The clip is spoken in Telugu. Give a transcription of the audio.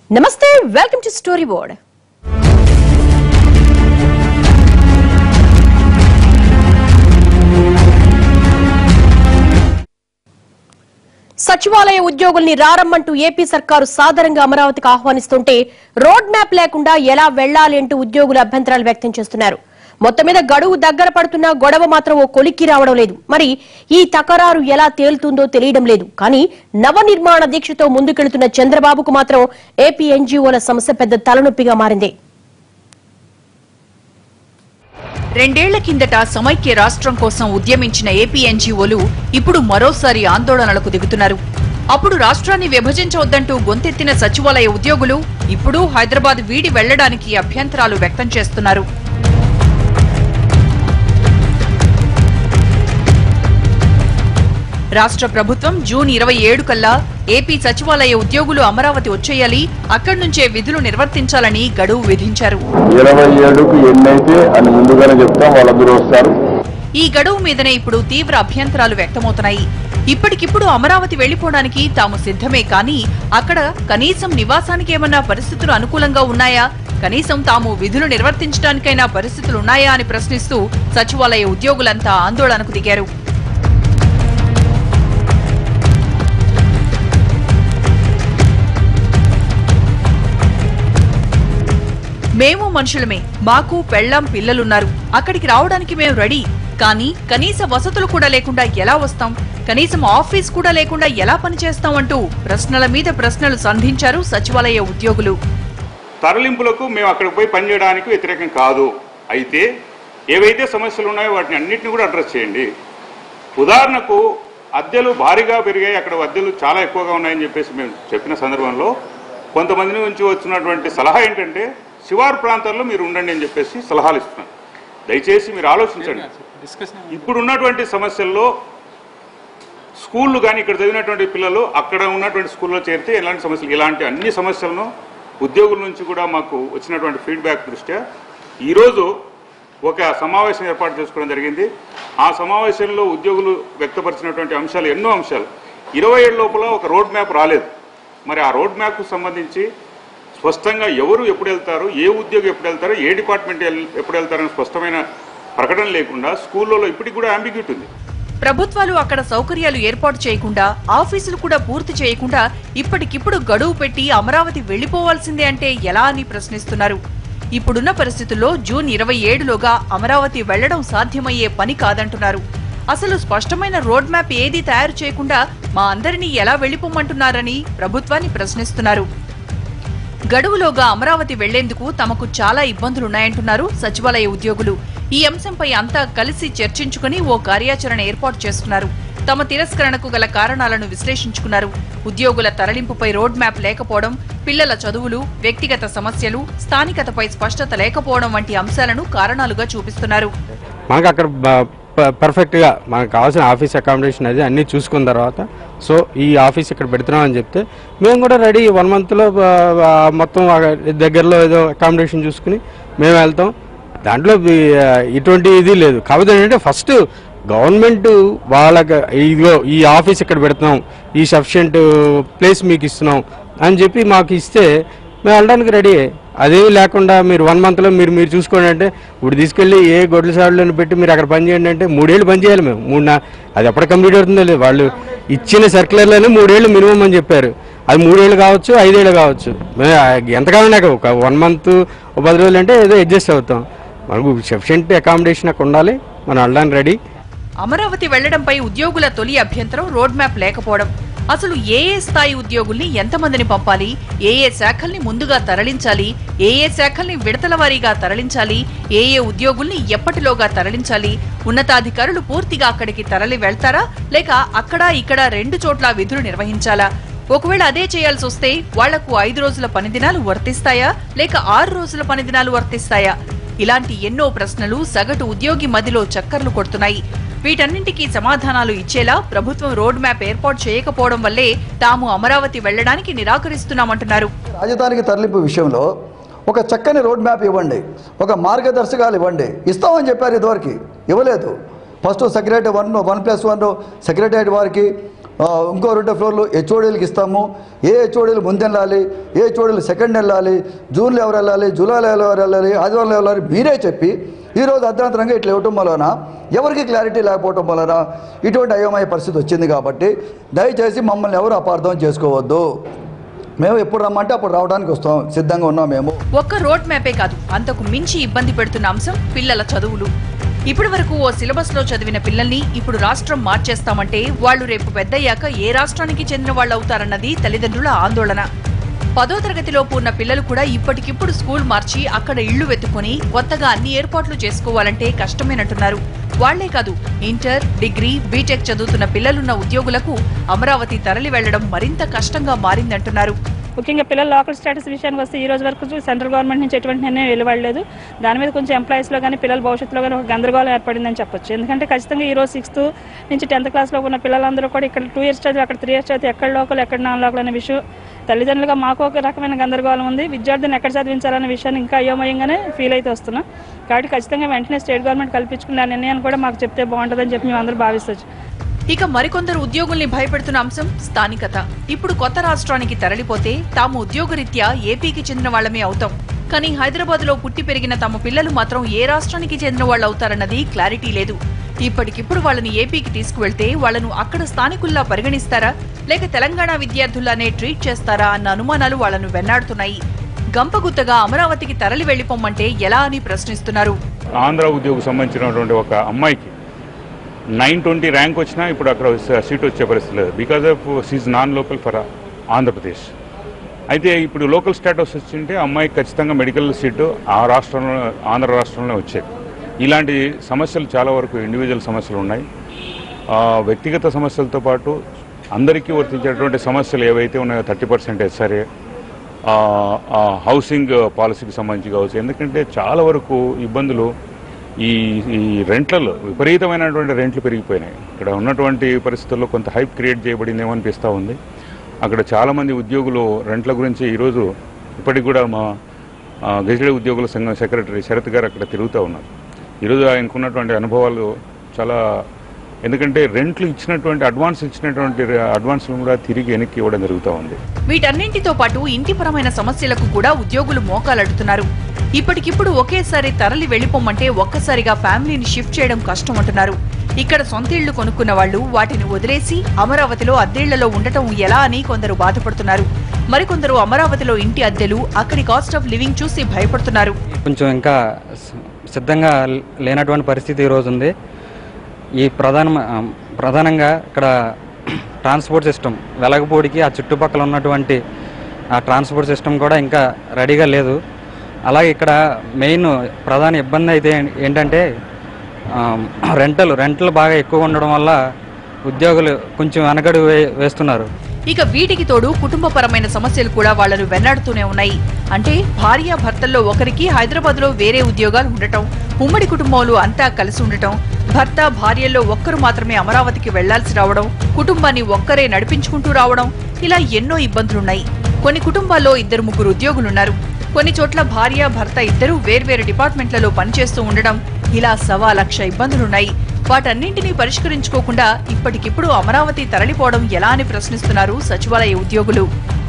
నమస్తే వెల్కమ్ టు స్టోరీ బోర్డ్ సచివాలయ ఉద్యోగుల్ని రారమ్మంటూ ఏపీ సర్కారు సాదరంగా అమరావతికి ఆహ్వానిస్తుంటే రోడ్ మ్యాప్ లేకుండా ఎలా వెళ్లాలి అంటూ ఉద్యోగులు అభ్యంతరాలు వ్యక్తం చేస్తున్నారు మొత్తం మీద గడువు దగ్గర పడుతున్న గొడవ మాత్రం ఓ కొలిక్కి రావడం లేదు మరి ఈ తకరారు ఎలా తేలుతుందో తెలియడం లేదు కానీ నవనిర్మాణ దీక్షతో ముందుకెళ్తున్న చంద్రబాబుకు మాత్రం ఏపీ ఎన్జీఓల సమస్య పెద్ద తలనొప్పిగా మారింది రెండేళ్ల కిందట సమైక్య రాష్ట్రం కోసం ఉద్యమించిన ఏపీ ఎన్జీఓలు ఇప్పుడు మరోసారి ఆందోళనలకు దిగుతున్నారు అప్పుడు రాష్ట్రాన్ని విభజించవద్దంటూ గొంతెత్తిన సచివాలయ ఉద్యోగులు ఇప్పుడు హైదరాబాద్ వీడి వెళ్లడానికి అభ్యంతరాలు వ్యక్తం చేస్తున్నారు రాష్ట్ర ప్రభుత్వం జూన్ ఇరవై ఏడు కల్లా ఏపీ సచివాలయ ఉద్యోగులు అమరావతి వచ్చేయాలి అక్కడి నుంచే విధులు నిర్వర్తించాలని గడువు విధించారు ఇరవై ఏడుకు ఎన్నైతే అని ముందుగానే చెప్తాం వాళ్ళందరూ వస్తారు ఈ గడువు మీదనే ఇప్పుడు తీవ్ర అభ్యంతరాలు వ్యక్తమవుతున్నాయి ఇప్పటికిప్పుడు అమరావతి వెళ్లిపోవడానికి తాము సిద్ధమే కానీ అక్కడ కనీసం నివాసానికి ఏమన్నా పరిస్థితులు అనుకూలంగా ఉన్నాయా కనీసం తాము విధులు నిర్వర్తించడానికైనా పరిస్థితులు ఉన్నాయా అని ప్రశ్నిస్తూ సచివాలయ ఉద్యోగులంతా ఆందోళనకు దిగారు మేము మనుషులమే మాకు పెళ్ళాం పిల్లలున్నారు అక్కడికి రావడానికి మేము రెడీ కానీ కనీస వసతులు కూడా లేకుండా ఎలా వస్తాం కనీసం ఆఫీస్ కూడా లేకుండా ఎలా పనిచేస్తాం అంటూ ప్రశ్నల మీద ప్రశ్నలు సంధించారు సచివాలయ ఉద్యోగులు తరలింపులకు మేము అక్కడికి పోయి పనిచేయడానికి వ్యతిరేకం కాదు అయితే ఏవైతే సమస్యలు ఉన్నాయో వాటిని అన్నింటినీ కూడా అడ్రస్ చేయండి ఉదాహరణకు అద్దెలు భారీగా పెరిగాయి అక్కడ అద్దెలు చాలా ఎక్కువగా ఉన్నాయని చెప్పేసి మేము చెప్పిన సందర్భంలో కొంతమంది నుంచి వచ్చినటువంటి సలహా ఏంటంటే శివారు ప్రాంతాల్లో మీరు ఉండండి అని చెప్పేసి సలహాలు ఇస్తున్నాను దయచేసి మీరు ఆలోచించండి ఇప్పుడు ఉన్నటువంటి సమస్యల్లో స్కూళ్ళు కానీ ఇక్కడ చదివినటువంటి పిల్లలు అక్కడ ఉన్నటువంటి స్కూల్లో చేరితే ఎలాంటి సమస్యలు ఇలాంటి అన్ని సమస్యలను ఉద్యోగుల నుంచి కూడా మాకు వచ్చినటువంటి ఫీడ్బ్యాక్ దృష్ట్యా ఈరోజు ఒక సమావేశం ఏర్పాటు చేసుకోవడం జరిగింది ఆ సమావేశంలో ఉద్యోగులు వ్యక్తపరిచినటువంటి అంశాలు ఎన్నో అంశాలు ఇరవై ఏడు లోపల ఒక రోడ్ మ్యాప్ రాలేదు మరి ఆ రోడ్ మ్యాప్కు సంబంధించి స్పష్టంగా ఎవరు ఎప్పుడు వెళ్తారు ఏ ఉద్యోగి ఎప్పుడు వెళ్తారు ఏ డిపార్ట్మెంట్ ఎల్- ఎప్పుడు వెళ్తారని స్పష్టమైన ప్రకటన లేకుండా స్కూళ్ళలో ఇప్పటికి కూడా అంబిగ్యూటీ ఉంది ప్రభుత్వాలు అక్కడ సౌకర్యాలు ఏర్పాటు చేయకుండా ఆఫీసులు కూడా పూర్తి చేయకుండా ఇప్పటికిప్పుడు గడువు పెట్టి అమరావతి వెళ్లిపోవాల్సిందే అంటే ఎలా అని ప్రశ్నిస్తున్నారు ఇప్పుడున్న పరిస్థితుల్లో జూన్ ఇరవై ఏడులోగా అమరావతి వెళ్లడం సాధ్యమయ్యే పని కాదంటున్నారు అసలు స్పష్టమైన రోడ్ మ్యాప్ ఏదీ తయారు చేయకుండా మా అందరినీ ఎలా వెళ్లిపోమంటున్నారని ప్రభుత్వాన్ని ప్రశ్నిస్తున్నారు గడువులోగా అమరావతి వెళ్లేందుకు తమకు చాలా ఇబ్బందులున్నాయంటున్నారు సచివాలయ ఉద్యోగులు ఈ అంశంపై అంతా కలిసి చర్చించుకుని ఓ కార్యాచరణ ఏర్పాటు చేసుకున్నారు తమ తిరస్కరణకు గల కారణాలను విశ్లేషించుకున్నారు ఉద్యోగుల తరలింపుపై రోడ్ మ్యాప్ లేకపోవడం పిల్లల చదువులు వ్యక్తిగత సమస్యలు స్థానికతపై స్పష్టత లేకపోవడం వంటి అంశాలను కారణాలుగా చూపిస్తున్నారు మనకు అక్కడ బ- ప- పర్ఫెక్ట్గా మనకు కావాల్సిన ఆఫీస్ అకామిడేషన్ అది అన్నీ చూసుకున్న తర్వాత సో ఈ ఆఫీస్ ఇక్కడ పెడుతున్నాం అని చెప్తే మేము కూడా రెడీ వన్ మంత్లో మొత్తం ఆ దగ్గరలో ఏదో అకామిడేషన్ చూసుకుని మేము వెళ్తాం దాంట్లో ఈ- ఇటువంటి ఇది లేదు కాకపోతే ఏంటంటే ఫస్ట్ గవర్నమెంట్ వాళ్ళకి ఇదిగో ఈ ఆఫీస్ ఇక్కడ పెడుతున్నాం ఈ సఫిషియంట్ ప్లేస్ మీకు ఇస్తున్నాం అని చెప్పి మాకు ఇస్తే మేము వెళ్ళడానికి రెడీ అదేమీ లేకుండా మీరు వన్ మంత్లో మీరు మీరు చూసుకోండి అంటే ఇప్పుడు తీసుకెళ్ళి ఏ గొడ్ల సాడులను పెట్టి మీరు అక్కడ పని చేయండి అంటే మూడేళ్ళు పని చేయాలి మేము మూడు నా అది ఎప్పుడు కంప్లీట్ అవుతుందో లేదు వాళ్ళు ఇచ్చిన సర్క్యులర్లోనే మూడేళ్ళు మినిమం అని చెప్పారు అది మూడేళ్ళు కావచ్చు ఐదేళ్ళు కావచ్చు మేము ఎంతకాలం లేక ఒక వన్ మంత్ ఒక పది రోజులు అంటే ఏదో అడ్జస్ట్ అవుతాం మనకు సఫిషియంట్ అకామిడేషన్ అక్కడ ఉండాలి మనం వెళ్ళడానికి రెడీ అమరావతి వెళ్లడంపై ఉద్యోగుల తొలి అభ్యంతరం రోడ్ మ్యాప్ లేకపోవడం అసలు ఏ ఏ స్థాయి ఉద్యోగుల్ని ఎంతమందిని పంపాలి ఏ ఏ శాఖల్ని ముందుగా తరలించాలి ఏ ఏ శాఖల్ని విడతల వారీగా తరలించాలి ఏ ఏ ఉద్యోగుల్ని ఎప్పటిలోగా తరలించాలి ఉన్నతాధికారులు పూర్తిగా అక్కడికి తరలి వెళ్తారా లేక అక్కడ ఇక్కడ రెండు చోట్ల విధులు నిర్వహించాలా ఒకవేళ అదే చేయాల్సి వస్తే వాళ్లకు ఐదు రోజుల పనిదినాలు వర్తిస్తాయా లేక ఆరు రోజుల పనిదినాలు వర్తిస్తాయా ఇలాంటి ఎన్నో ప్రశ్నలు సగటు ఉద్యోగి మదిలో చక్కర్లు కొడుతున్నాయి వీటన్నింటికీ సమాధానాలు ఇచ్చేలా ప్రభుత్వం రోడ్ మ్యాప్ ఏర్పాటు చేయకపోవడం వల్లే తాము అమరావతి వెళ్లడానికి నిరాకరిస్తున్నామంటున్నారు రాజధానికి తరలింపు విషయంలో ఒక చక్కని రోడ్ మ్యాప్ ఇవ్వండి ఒక మార్గదర్శకాలు ఇవ్వండి ఇస్తామని చెప్పారు ఇదివరకు ఇవ్వలేదు first secretary one one plus one secretariat వారికి ఆ, ఇంకో రెండు ఫ్లోర్లు హెచ్ఓడీలకు ఇస్తాము ఏ హెచ్ఓడీలు ముందు వెళ్ళాలి ఏ హెచ్ఓడీలు సెకండ్ వెళ్ళాలి జూన్లో ఎవరు వెళ్ళాలి జూలైలో ఎవరు వెళ్ళాలి ఆదివారంలో వెళ్ళాలి మీరే చెప్పి ఈరోజు అర్ధాంతరంగా ఇట్లా ఇవ్వటం వలన ఎవరికి క్లారిటీ లేకపోవటం వలన ఇటువంటి అయోమయ పరిస్థితి వచ్చింది కాబట్టి దయచేసి మమ్మల్ని ఎవరు అపార్థం చేసుకోవద్దు మేము ఎప్పుడు రమ్మంటే అప్పుడు రావడానికి వస్తాం సిద్ధంగా ఉన్నాం మేము ఒక్క రోడ్ మ్యాపే కాదు అంతకు మించి ఇబ్బంది పెడుతున్న అంశం పిల్లల చదువులు ఇప్పటి వరకు ఓ సిలబస్ లో చదివిన పిల్లల్ని ఇప్పుడు రాష్ట్రం మార్చేస్తామంటే వాళ్ళు రేపు పెద్దయ్యాక ఏ రాష్ట్రానికి చెందిన వాళ్ళు అవుతారన్నది తల్లిదండ్రుల ఆందోళన పదో తరగతిలోపు ఉన్న పిల్లలు కూడా ఇప్పటికిప్పుడు స్కూల్ మార్చి అక్కడ ఇళ్లు వెతుకొని కొత్తగా అన్ని ఏర్పాట్లు చేసుకోవాలంటే కష్టమేనంటున్నారు వాళ్లే కాదు ఇంటర్ డిగ్రీ బీటెక్ చదువుతున్న పిల్లలున్న ఉద్యోగులకు అమరావతి తరలి వెళ్లడం మరింత కష్టంగా మారిందంటున్నారు ముఖ్యంగా పిల్లల లోకల్ స్టేటస్ విషయానికి వస్తే ఈ రోజు వరకు సెంట్రల్ గవర్నమెంట్ నుంచి ఎటువంటి నిర్ణయం వెలువడలేదు దాని మీద కొంచెం ఎంప్లాయీస్లో కానీ పిల్లల భవిష్యత్తులో కానీ ఒక గందరగోళం ఏర్పడిందని చెప్పొచ్చు ఎందుకంటే ఖచ్చితంగా ఈ రోజు సిక్స్త్ నుంచి టెన్త్ క్లాస్లో ఉన్న పిల్లలందరూ కూడా ఇక్కడ టూ ఇయర్స్ చదివి అక్కడ త్రీ ఇయర్స్ చదివి ఎక్కడ లోకల్ ఎక్కడ నాన్ లోకల్ అనే విషయం తల్లిదండ్రులుగా మాకు ఒక రకమైన గందరగోళం ఉంది విద్యార్థిని ఎక్కడ చదివించాలనే విషయాన్ని ఇంకా అయోమయంగానే ఫీల్ అయితే వస్తున్నాం కాబట్టి ఖచ్చితంగా వెంటనే స్టేట్ గవర్నమెంట్ కల్పించుకున్న ఆ నిర్ణయాన్ని కూడా మాకు చెప్తే బాగుంటుందని చెప్పి మేము అందరూ భావిస్తవచ్చు ఇక మరికొందరు ఉద్యోగుల్ని భయపెడుతున్న అంశం స్థానికత ఇప్పుడు కొత్త రాష్ట్రానికి తరలిపోతే తాము ఉద్యోగరీత్యా ఏపీకి చెందిన వాళ్ళమే అవుతాం కానీ హైదరాబాద్ లో పుట్టి పెరిగిన తమ పిల్లలు మాత్రం ఏ రాష్ట్రానికి చెందిన వాళ్ళు అవుతారన్నది క్లారిటీ లేదు ఇప్పటికిప్పుడు వాళ్ళని ఏపీకి తీసుకువెళ్తే వాళ్ళను అక్కడ స్థానికుల్లా పరిగణిస్తారా లేక తెలంగాణ విద్యార్థుల్లానే ట్రీట్ చేస్తారా అన్న అనుమానాలు వాళ్ళను వెన్నాడుతున్నాయి గంపగుత్తగా అమరావతికి తరలి వెళ్లిపోమ్మంటే ఎలా అని ప్రశ్నిస్తున్నారు ఆంధ్ర ఉద్యోగం సంబంధించినటువంటి ఒక అమ్మాయికి నైన్ ట్వంటీ ర్యాంక్ వచ్చినా ఇప్పుడు అక్కడ స- సీట్ వచ్చే పరిస్థితి లేదు బికాజ్ ఆఫ్ సీజ్ నాన్ లోకల్ ఫర్ ఆంధ్రప్రదేశ్ అయితే ఇప్పుడు లోకల్ స్టేటస్ వచ్చింటే అమ్మాయికి ఖచ్చితంగా మెడికల్ సీటు ఆ రాష్ట్రంలో ఆంధ్ర రాష్ట్రంలో వచ్చేది ఇలాంటి సమస్యలు చాలా వరకు ఇండివిజువల్ సమస్యలు ఉన్నాయి ఆ, వ్యక్తిగత సమస్యలతో పాటు అందరికీ వర్తించేటువంటి సమస్యలు ఏవైతే ఉన్నాయో థర్టీ పర్సెంట్ ఎస్ఆర్ఏ హౌసింగ్ పాలసీకి సంబంధించి కావచ్చు ఎందుకంటే చాలా వరకు ఇబ్బందులు ఈ ఈ రెంట్లలో విపరీతమైనటువంటి రెంట్లు పెరిగిపోయినాయి ఇక్కడ ఉన్నటువంటి పరిస్థితుల్లో కొంత హైప్ క్రియేట్ చేయబడిందేమో అనిపిస్తూ ఉంది అక్కడ చాలామంది ఉద్యోగులు రెంట్ల గురించి ఈరోజు ఇప్పటికి కూడా మా ఆ, గెజిటెడ్ ఉద్యోగుల సంఘం సెక్రటరీ శరత్ గారు అక్కడ తిరుగుతూ ఉన్నారు ఈరోజు ఆయనకున్నటువంటి అనుభవాలు చాలా ఎందుకంటే రెంట్లు ఇచ్చినటువంటి అడ్వాన్స్ ఇచ్చినటువంటి అడ్వాన్స్లు కూడా తిరిగి వెనక్కి ఇవ్వడం జరుగుతూ ఉంది వీటన్నింటితో పాటు ఇంటిపరమైన సమస్యలకు కూడా ఉద్యోగులు మోకాలడుతున్నారు ఇప్పటికిప్పుడు ఒకేసారి తరలి వెళ్లిపోమ్మంటే ఒక్కసారిగా ఫ్యామిలీని షిఫ్ట్ చేయడం కష్టమంటున్నారు ఇక్కడ సొంత ఇళ్లు కొనుక్కున్న వాళ్ళు వాటిని వదిలేసి అమరావతిలో అద్దెళ్లలో ఉండటం ఎలా అని కొందరు బాధపడుతున్నారు మరికొందరు అమరావతిలో ఇంటి అద్దెలు అక్కడి కాస్ట్ ఆఫ్ లివింగ్ చూసి భయపడుతున్నారు కొంచెం ఇంకా స- సిద్ధంగా లేనటువంటి పరిస్థితి ఈరోజు ఉంది ఈ ప్రధాన ప్రధానంగా ఇక్కడ ట్రాన్స్పోర్ట్ సిస్టమ్ వెలగపూడికి ఆ చుట్టుపక్కల ఉన్నటువంటి ఆ ట్రాన్స్పోర్ట్ సిస్టమ్ కూడా ఇంకా రెడీగా లేదు అలాగే ఇక్కడ మెయిన్ ప్రధాన ఇబ్బంది అయితే ఏం- ఏంటంటే రెంటలు రెంటలు బాగా ఎక్కువ ఉండడం వల్ల ఉద్యోగులు కొంచెం వెనకడు వే వేస్తున్నారు ఇక వీటికి తోడు కుటుంబపరమైన సమస్యలు కూడా వాళ్లను వెన్నాడుతూనే ఉన్నాయి అంటే భార్య భర్తల్లో ఒకరికి హైదరాబాద్ లో వేరే ఉద్యోగాలు ఉండటం ఉమ్మడి కుటుంబంలో అంతా కలిసి ఉండటం భర్త భార్యల్లో ఒక్కరు మాత్రమే అమరావతికి వెళ్లాల్సి రావడం కుటుంబాన్ని ఒక్కరే నడిపించుకుంటూ రావడం ఇలా ఎన్నో ఇబ్బందులున్నాయి కొన్ని కుటుంబాల్లో ఇద్దరు ముగ్గురు ఉద్యోగులున్నారు కొన్ని చోట్ల భార్య భర్త ఇద్దరూ వేర్వేరు డిపార్ట్మెంట్లలో పనిచేస్తూ ఉండడం ఇలా సవా లక్ష ఇబ్బందులున్నాయి వాటన్నింటినీ పరిష్కరించుకోకుండా ఇప్పటికిప్పుడు అమరావతి తరలిపోవడం ఎలా అని ప్రశ్నిస్తున్నారు సచివాలయ ఉద్యోగులు